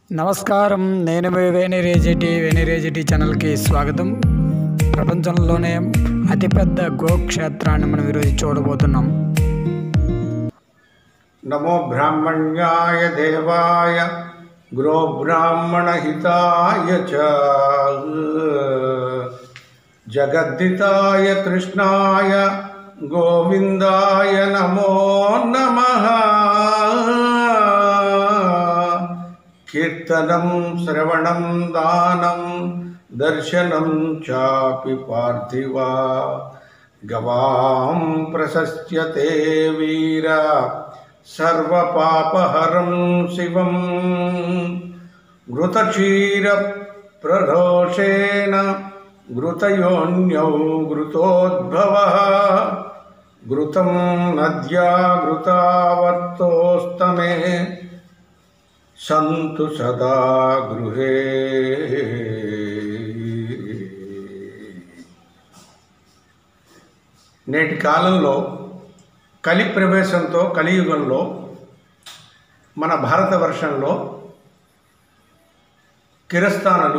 నమస్కారం నేను మీ వేణిరేజిటి వేణిరేజిటి ఛానల్కి స్వాగతం ప్రపంచంలోనే అతిపెద్ద గోక్షేత్రాన్ని మనం ఈరోజు చూడబోతున్నాం నమో బ్రాహ్మణ్యాయ దేవాయ గురో బ్రాహ్మణహితాయ చ జగద్దితాయ కృష్ణాయ గోవిందాయ నమో నమ కీర్తనం శ్రవణం దానం దర్శనం చాపి పార్థివా గవాం ప్రశస్యతే వీర సర్వపాపహరం శివం ఘృతక్షీర ప్రరోషేణ ఘృతయోన్యౌ ఘృతోద్భవ ఘృతం నద్యా ఘృతావర్తోస్తమే సంతు సదా గృహే నేటి కాలంలో కలి ప్రవేశంతో కలియుగంలో మన భారతవర్షంలో కిరస్థానులు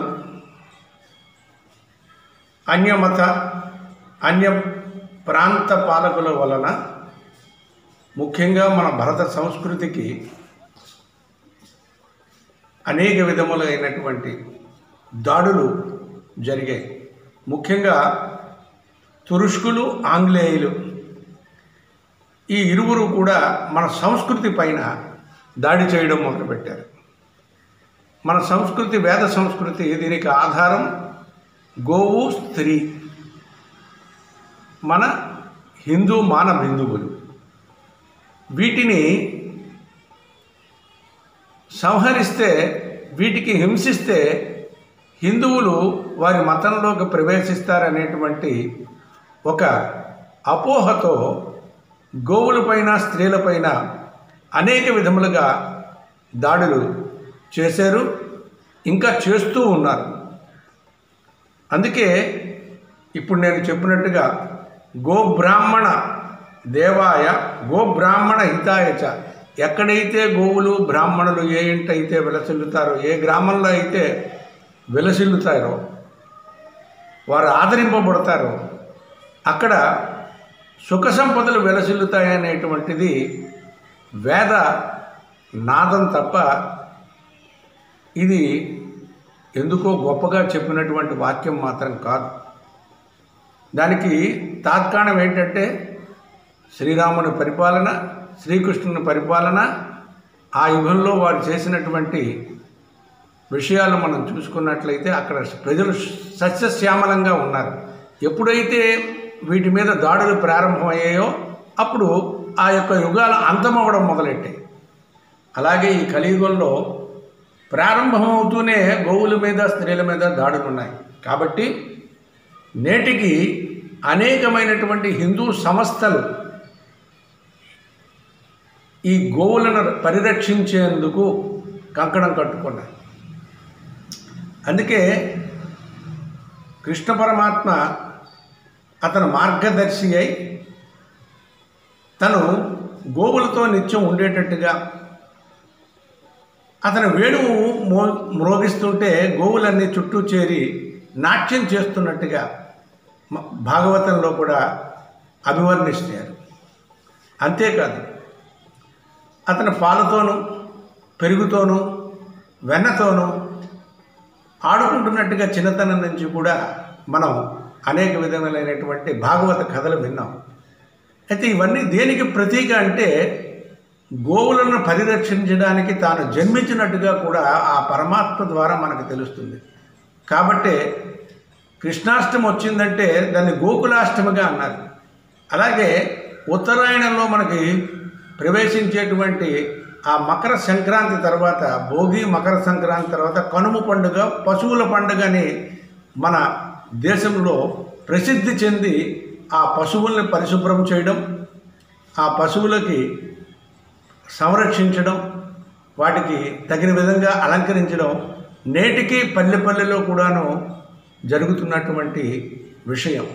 అన్యమత అన్య ప్రాంత పాలకుల వలన ముఖ్యంగా మన భారత సంస్కృతికి అనేక విధములైనటువంటి దాడులు జరిగాయి ముఖ్యంగా తురుష్కులు ఆంగ్లేయులు ఈ ఇరువురు కూడా మన సంస్కృతి పైన దాడి చేయడం మొదలుపెట్టారు మన సంస్కృతి వేద సంస్కృతి దీనికి ఆధారం గోవు స్త్రీ మన హిందూ మాన బిందువులు వీటిని సంహరిస్తే వీటికి హింసిస్తే హిందువులు వారి మతంలోకి ప్రవేశిస్తారనేటువంటి ఒక అపోహతో గోవులపైన స్త్రీలపైన అనేక విధములుగా దాడులు చేశారు ఇంకా చేస్తూ ఉన్నారు అందుకే ఇప్పుడు నేను చెప్పినట్టుగా గోబ్రాహ్మణ దేవాయ గోబ్రాహ్మణ హితాయచ ఎక్కడైతే గోవులు బ్రాహ్మణులు ఏ ఇంట అయితే విలసిల్లుతారో ఏ గ్రామంలో అయితే విలసిల్లుతారో వారు ఆదరింపబడతారో అక్కడ సుఖ సంపదలు వెలసిల్లుతాయనేటువంటిది వేద నాదం తప్ప ఇది ఎందుకో గొప్పగా చెప్పినటువంటి వాక్యం మాత్రం కాదు దానికి తాత్కాణం ఏంటంటే శ్రీరాముని పరిపాలన శ్రీకృష్ణుని పరిపాలన ఆ యుగంలో వారు చేసినటువంటి విషయాలు మనం చూసుకున్నట్లయితే అక్కడ ప్రజలు సస్యశ్యామలంగా ఉన్నారు ఎప్పుడైతే వీటి మీద దాడులు ప్రారంభమయ్యాయో అప్పుడు ఆ యొక్క యుగాలు అంతమవ్వడం మొదలెట్టాయి అలాగే ఈ కలియుగంలో ప్రారంభమవుతూనే గోవుల మీద స్త్రీల మీద దాడులు ఉన్నాయి కాబట్టి నేటికి అనేకమైనటువంటి హిందూ సంస్థలు ఈ గోవులను పరిరక్షించేందుకు కంకణం కట్టుకున్నాయి అందుకే కృష్ణ పరమాత్మ అతను మార్గదర్శి అయి తను గోవులతో నిత్యం ఉండేటట్టుగా అతను వేణువు మో మ్రోగిస్తుంటే గోవులన్నీ చుట్టూ చేరి నాట్యం చేస్తున్నట్టుగా మ- భాగవతంలో కూడా అభివర్ణిస్తారు అంతేకాదు అతను పాలతోనూ పెరుగుతోనూ వెన్నతోనూ ఆడుకుంటున్నట్టుగా చిన్నతనం నుంచి కూడా మనం అనేక విధములైనటువంటి భాగవత కథలు విన్నాం అయితే ఇవన్నీ దేనికి ప్రతీక అంటే గోవులను పరిరక్షించడానికి తాను జన్మించినట్టుగా కూడా ఆ పరమాత్మ ద్వారా మనకు తెలుస్తుంది కాబట్టి కృష్ణాష్టమి వచ్చిందంటే దాన్ని గోకులాష్టమిగా అన్నారు అలాగే ఉత్తరాయణంలో మనకి ప్రవేశించేటువంటి ఆ మకర సంక్రాంతి తర్వాత భోగి మకర సంక్రాంతి తర్వాత కనుమ పండుగ పశువుల పండుగని మన దేశంలో ప్రసిద్ధి చెంది ఆ పశువుల్ని పరిశుభ్రం చేయడం ఆ పశువులకి సంరక్షించడం వాటికి తగిన విధంగా అలంకరించడం నేటికి పల్లె పల్లెలో కూడాను జరుగుతున్నటువంటి విషయం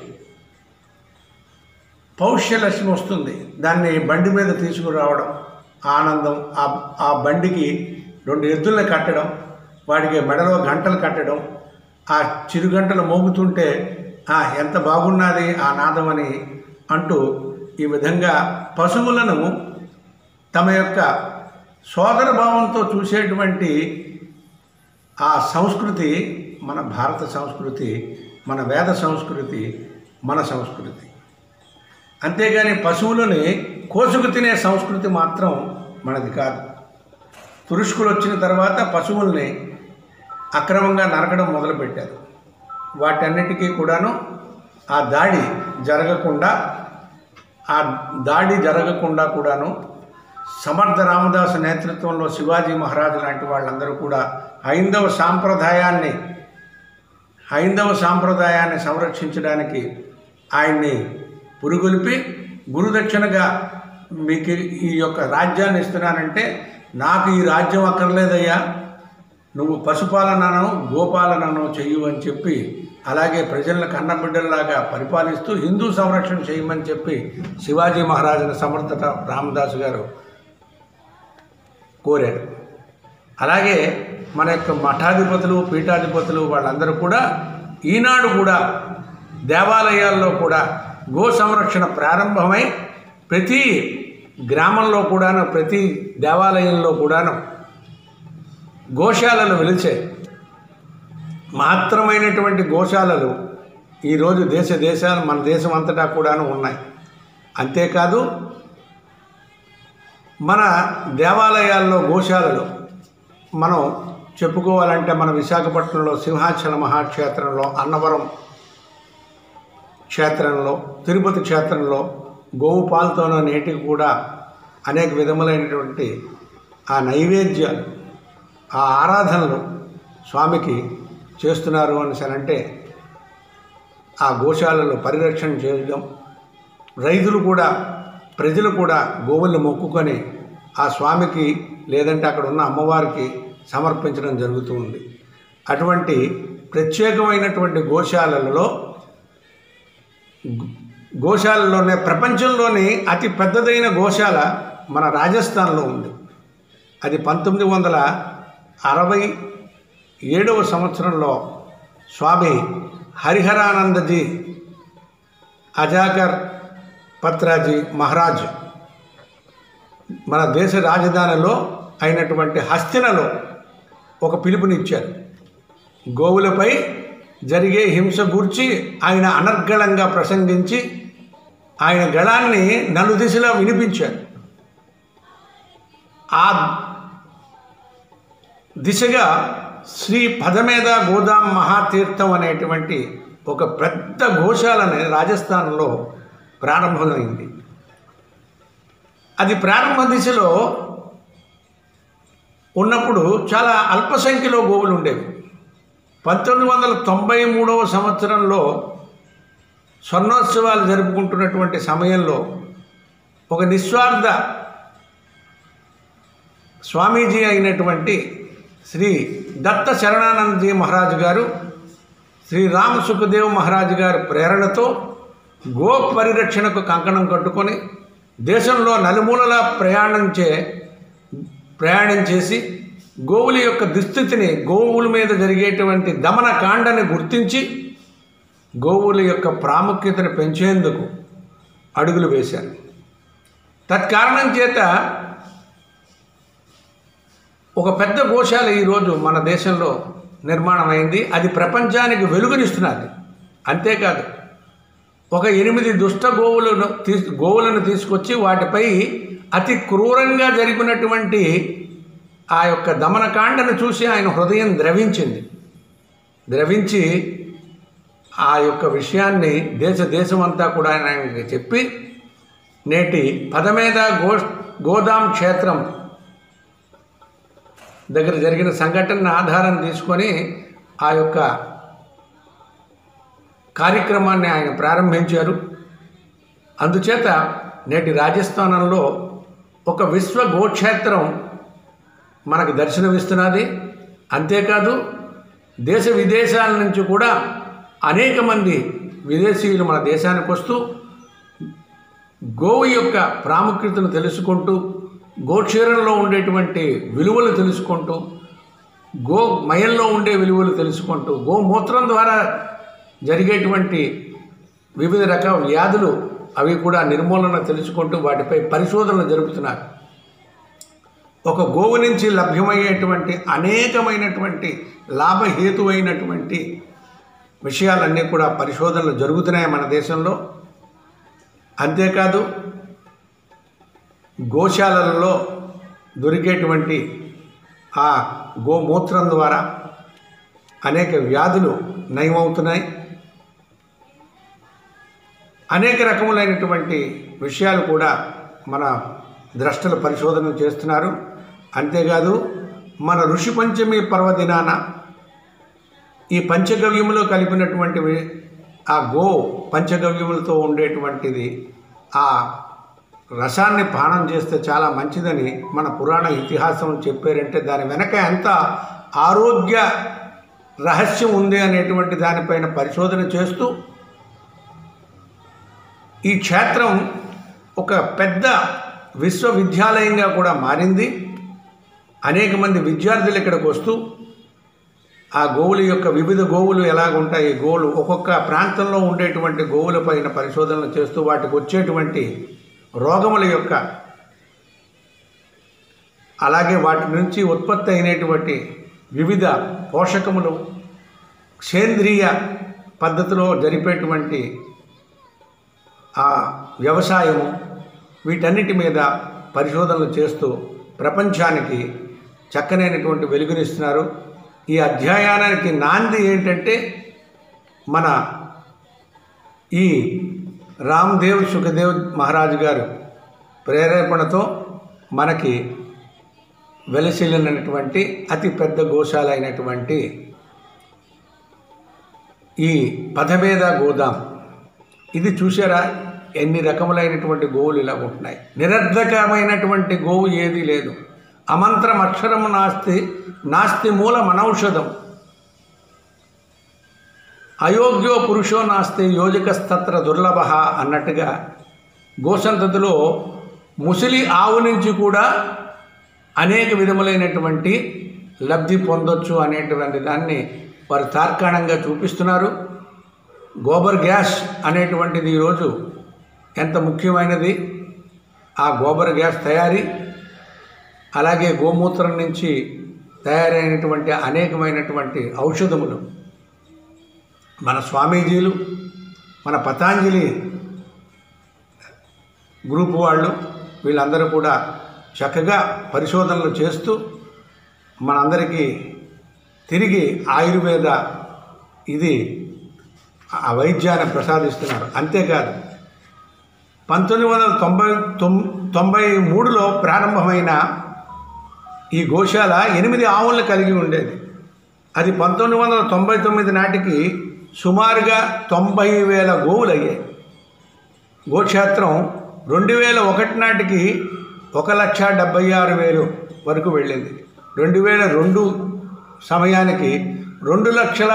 పౌష్యలక్ష్మి వస్తుంది దాన్ని బండి మీద తీసుకురావడం ఆనందం ఆ ఆ బండికి రెండు ఎద్దుల్ని కట్టడం వాడికి మెడలో గంటలు కట్టడం ఆ చిరుగంటలు మోగుతుంటే "ఆ, ఎంత బాగున్నది ఆ నాదం అని అంటూ ఈ విధంగా పశువులను తమ యొక్క సోదర భావంతో చూసేటువంటి ఆ సంస్కృతి మన భారత సంస్కృతి మన వేద సంస్కృతి మన సంస్కృతి అంతేగాని పశువులని కోసుకు తినే సంస్కృతి మాత్రం మనది కాదు తురుష్కులు వచ్చిన తర్వాత పశువుల్ని అక్రమంగా నరకడం మొదలుపెట్టారు వాటన్నిటికీ కూడాను ఆ దాడి జరగకుండా ఆ దాడి జరగకుండా కూడాను సమర్థ రామదాసు నేతృత్వంలో శివాజీ మహారాజు లాంటి వాళ్ళందరూ కూడా హైందవ సాంప్రదాయాన్ని హైందవ సాంప్రదాయాన్ని సంరక్షించడానికి ఆయన్ని పురుగొల్పి గురుదక్షిణగా మీకు ఈ యొక్క రాజ్యాన్ని ఇస్తున్నానంటే నాకు ఈ రాజ్యం అక్కర్లేదయ్యా నువ్వు పశుపాలనను గోపాలనను చెయ్యు అని చెప్పి అలాగే ప్రజలను కన్నబిడ్డల్లాగా పరిపాలిస్తూ హిందూ సంరక్షణ చేయమని చెప్పి శివాజీ మహారాజుని సమర్థ రామదాసు గారు కోరాడు అలాగే మన యొక్క మఠాధిపతులు పీఠాధిపతులు వాళ్ళందరూ కూడా ఈనాడు కూడా దేవాలయాల్లో కూడా గో సంరక్షణ ప్రారంభమై ప్రతి గ్రామంలో కూడాను ప్రతి దేవాలయంలో కూడాను గోశాలలు వెలిచాయి మాత్రమైనటువంటి గోశాలలు ఈరోజు దేశ దేశాలు మన దేశం అంతటా కూడాను ఉన్నాయి అంతేకాదు మన దేవాలయాల్లో గోశాలలు మనం చెప్పుకోవాలంటే మన విశాఖపట్నంలో సింహాచల మహాక్షేత్రంలో అన్నవరం క్షేత్రంలో తిరుపతి క్షేత్రంలో గోవు పాలతోనో నేటికి కూడా అనేక విధములైనటువంటి ఆ నైవేద్యాలు ఆ ఆరాధనలు స్వామికి చేస్తున్నారు అని అంటే ఆ గోశాలలో పరిరక్షణ చేయడం రైతులు కూడా ప్రజలు కూడా గోవుల్ని మొక్కుకొని ఆ స్వామికి లేదంటే అక్కడ ఉన్న అమ్మవారికి సమర్పించడం జరుగుతూ ఉంది అటువంటి ప్రత్యేకమైనటువంటి గోశాలలలో గోశాలలోనే ప్రపంచంలోనే అతి పెద్దదైన గోశాల మన రాజస్థాన్లో ఉంది అది పంతొమ్మిది వందల అరవై ఏడవ సంవత్సరంలో స్వామి హరిహరానందజీ అజాకర్ పత్రాజీ మహారాజ్ మన దేశ రాజధానిలో అయినటువంటి హస్తినలో ఒక పిలుపునిచ్చారు గోవులపై జరిగే హింస గూర్చి ఆయన అనర్గళంగా ప్రసంగించి ఆయన గళాన్ని నలుదిశలా వినిపించారు ఆ దిశగా శ్రీ పదమేద గోదాం మహాతీర్థం అనేటువంటి ఒక పెద్ద గోశాలని రాజస్థాన్లో ప్రారంభమైంది అది ప్రారంభ దిశలో ఉన్నప్పుడు చాలా అల్ప సంఖ్యలో గోవులు ఉండేవి పంతొమ్మిది వందల తొంభై మూడవ సంవత్సరంలో స్వర్ణోత్సవాలు జరుపుకుంటున్నటువంటి సమయంలో ఒక నిస్వార్థ స్వామీజీ అయినటువంటి శ్రీ దత్త శరణానందజీ మహారాజు గారు శ్రీ రామ సుఖదేవ్ మహారాజు గారి ప్రేరణతో గో పరిరక్షణకు కంకణం కట్టుకొని దేశంలో నలుమూలలా ప్రయాణం చే ప్రయాణం చేసి గోవుల యొక్క దుస్థితిని గోవుల మీద జరిగేటువంటి దమన కాండని గుర్తించి గోవుల యొక్క ప్రాముఖ్యతను పెంచేందుకు అడుగులు వేశారు తత్కారణం చేత ఒక పెద్ద గోశాల ఈరోజు మన దేశంలో నిర్మాణమైంది అది ప్రపంచానికి వెలుగునిస్తున్నది అంతేకాదు ఒక ఎనిమిది దుష్ట గోవులను తీ గోవులను తీసుకొచ్చి వాటిపై అతి క్రూరంగా జరిపినటువంటి ఆ యొక్క దమనకాండను చూసి ఆయన హృదయం ద్రవించింది ద్రవించి ఆ యొక్క విషయాన్ని దేశ దేశమంతా కూడా ఆయనకి చెప్పి నేటి పదమేద గో గోదాం క్షేత్రం దగ్గర జరిగిన సంఘటన ఆధారం తీసుకొని ఆ యొక్క కార్యక్రమాన్ని ఆయన ప్రారంభించారు అందుచేత నేటి రాజస్థానంలో ఒక విశ్వ గోక్షేత్రం మనకు దర్శనమిస్తున్నది అంతేకాదు దేశ విదేశాల నుంచి కూడా అనేక మంది విదేశీయులు మన దేశానికి వస్తూ గోవు యొక్క ప్రాముఖ్యతను తెలుసుకుంటూ గోక్షీరంలో ఉండేటువంటి విలువలు తెలుసుకుంటూ గో మయంలో ఉండే విలువలు తెలుసుకుంటూ గోమూత్రం ద్వారా జరిగేటువంటి వివిధ రకాల వ్యాధులు అవి కూడా నిర్మూలన తెలుసుకుంటూ వాటిపై పరిశోధనలు జరుపుతున్నారు ఒక గోవు నుంచి లభ్యమయ్యేటువంటి అనేకమైనటువంటి లాభహేతువైనటువంటి విషయాలన్నీ కూడా పరిశోధనలు జరుగుతున్నాయి మన దేశంలో అంతేకాదు గోశాలలలో దొరికేటువంటి ఆ గోమూత్రం ద్వారా అనేక వ్యాధులు నయమవుతున్నాయి అనేక రకములైనటువంటి విషయాలు కూడా మన ద్రష్టలు పరిశోధన చేస్తున్నారు అంతేకాదు మన ఋషి పంచమి పర్వదినాన ఈ పంచగవ్యములో కలిపినటువంటి వి- ఆ గో పంచగవ్యములతో ఉండేటువంటిది ఆ రసాన్ని పానం చేస్తే చాలా మంచిదని మన పురాణ ఇతిహాసం చెప్పారంటే దాని వెనక ఎంత ఆరోగ్య రహస్యం ఉంది అనేటువంటి దానిపైన పరిశోధన చేస్తూ ఈ క్షేత్రం ఒక పెద్ద విశ్వవిద్యాలయంగా కూడా మారింది అనేక మంది విద్యార్థులు ఇక్కడికి వస్తూ ఆ గోవుల యొక్క వివిధ గోవులు ఎలాగుంటాయి గోవులు ఒక్కొక్క ప్రాంతంలో ఉండేటువంటి గోవుల పైన పరిశోధనలు చేస్తూ వాటికి వచ్చేటువంటి రోగముల యొక్క అలాగే వాటి నుంచి ఉత్పత్తి అయినటువంటి వివిధ పోషకములు సేంద్రియ పద్ధతిలో జరిపేటువంటి ఆ వ్యవసాయము వీటన్నిటి మీద పరిశోధనలు చేస్తూ ప్రపంచానికి చక్కనైనటువంటి వెలుగునిస్తున్నారు ఈ అధ్యయనానికి నాంది ఏంటంటే మన ఈ రామ్దేవ్ సుఖదేవ్ మహారాజు గారు ప్రేరేపణతో మనకి వెలసిల్లినటువంటి అతి పెద్ద గోశాల అయినటువంటి ఈ పదభేద గోదాం ఇది చూసారా ఎన్ని రకములైనటువంటి గోవులు ఇలా ఉంటున్నాయి నిరర్ధకమైనటువంటి గోవు ఏదీ లేదు అమంత్రం అక్షరము నాస్తి నాస్తి మూల మనౌషధం అయోగ్యో పురుషో నాస్తి యోజకస్తత్ర దుర్లభ అన్నట్టుగా గోసంతతిలో ముసలి ఆవు నుంచి కూడా అనేక విధములైనటువంటి లబ్ధి పొందొచ్చు అనేటువంటి దాన్ని వారు తార్కాణంగా చూపిస్తున్నారు గోబర్ గ్యాస్ అనేటువంటిది ఈరోజు ఎంత ముఖ్యమైనది ఆ గోబర్ గ్యాస్ తయారీ అలాగే గోమూత్రం నుంచి తయారైనటువంటి అనేకమైనటువంటి ఔషధములు మన స్వామీజీలు మన పతాంజలి గ్రూప్ వాళ్ళు వీళ్ళందరూ కూడా చక్కగా పరిశోధనలు చేస్తూ మనందరికీ తిరిగి ఆయుర్వేద ఇది ఆ వైద్యాన్ని ప్రసాదిస్తున్నారు అంతేకాదు పంతొమ్మిది వందల తొంభై తొమ్ తొంభై మూడులో ప్రారంభమైన ఈ గోశాల ఎనిమిది ఆవులను కలిగి ఉండేది అది పంతొమ్మిది వందల తొంభై తొమ్మిది నాటికి సుమారుగా తొంభై వేల గోవులు అయ్యాయి గోక్షేత్రం రెండు వేల ఒకటి నాటికి ఒక లక్ష డెబ్బై ఆరు వేలు వరకు వెళ్ళింది రెండు వేల రెండు సమయానికి రెండు లక్షల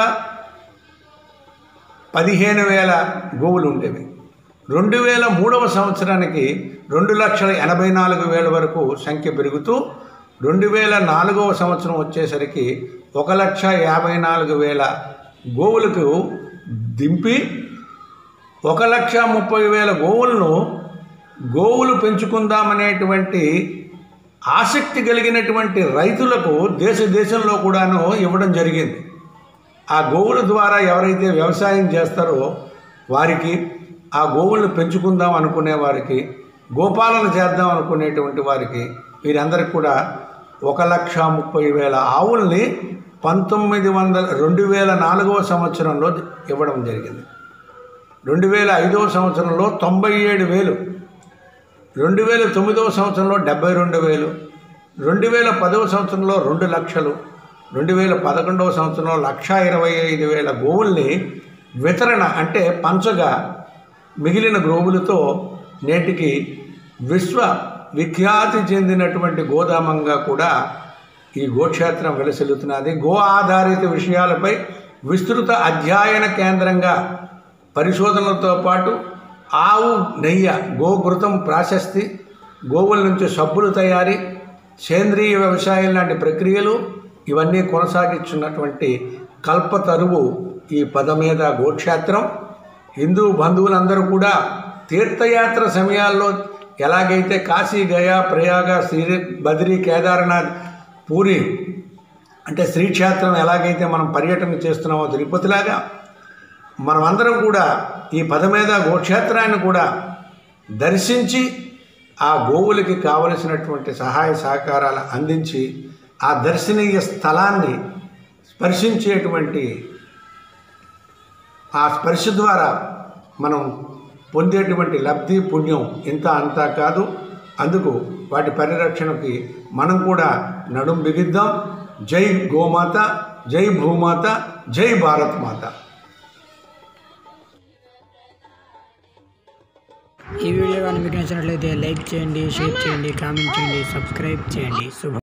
పదిహేను వేల గోవులు ఉండేవి రెండు వేల మూడవ సంవత్సరానికి రెండు లక్షల ఎనభై నాలుగు వేల వరకు సంఖ్య పెరుగుతూ రెండు వేల నాలుగవ సంవత్సరం వచ్చేసరికి ఒక లక్ష యాభై నాలుగు వేల గోవులకు దింపి ఒక లక్ష ముప్పై వేల గోవులను గోవులు పెంచుకుందామనేటువంటి ఆసక్తి కలిగినటువంటి రైతులకు దేశ దేశంలో కూడాను ఇవ్వడం జరిగింది ఆ గోవుల ద్వారా ఎవరైతే వ్యవసాయం చేస్తారో వారికి ఆ గోవులను పెంచుకుందాం అనుకునే వారికి గోపాలన చేద్దాం అనుకునేటువంటి వారికి వీరందరికీ కూడా ఒక లక్ష ముప్పై వేల ఆవుల్ని పంతొమ్మిది వందల రెండు వేల నాలుగవ సంవత్సరంలో ఇవ్వడం జరిగింది రెండు వేల ఐదవ సంవత్సరంలో తొంభై ఏడు వేలు రెండు వేల తొమ్మిదవ సంవత్సరంలో డెబ్బై రెండు వేలు రెండు వేల పదవ సంవత్సరంలో రెండు లక్షలు రెండు వేల పదకొండవ సంవత్సరంలో లక్ష ఇరవై ఐదు వేల గోవుల్ని వితరణ అంటే పంచగా మిగిలిన గోవులతో నేటికి విశ్వ విఖ్యాతి చెందినటువంటి గోదామంగా కూడా ఈ గోక్షేత్రం వెలసిల్లుతున్నది గో ఆధారిత విషయాలపై విస్తృత అధ్యయన కేంద్రంగా పరిశోధనలతో పాటు ఆవు నెయ్య గోఘృతం ప్రాశస్తి గోవుల నుంచి సబ్బులు తయారీ సేంద్రియ వ్యవసాయం లాంటి ప్రక్రియలు ఇవన్నీ కొనసాగించున్నటువంటి కల్పతరువు ఈ పదమేద గోక్షేత్రం హిందూ బంధువులందరూ కూడా తీర్థయాత్ర సమయాల్లో ఎలాగైతే కాశీ గయా ప్రయాగ శ్రీ బద్రీ కేదార్నాథ్ పూరి అంటే శ్రీక్షేత్రం ఎలాగైతే మనం పర్యటన చేస్తున్నామో తిరుపతిలాగా మనమందరం కూడా ఈ పదమేద గోక్షేత్రాన్ని కూడా దర్శించి ఆ గోవులకి కావలసినటువంటి సహాయ సహకారాలు అందించి ఆ దర్శనీయ స్థలాన్ని స్పర్శించేటువంటి ఆ స్పర్శ ద్వారా మనం పొందేటువంటి లబ్ధి పుణ్యం ఇంత అంతా కాదు అందుకు వాటి పరిరక్షణకి మనం కూడా నడుం బిగిద్దాం జై గోమాత జై భూమాత జై భారత్ మాత ఈ వీడియో కానీ మీకు నచ్చినట్లయితే లైక్ చేయండి షేర్ చేయండి కామెంట్ చేయండి సబ్స్క్రైబ్ చేయండి శుభం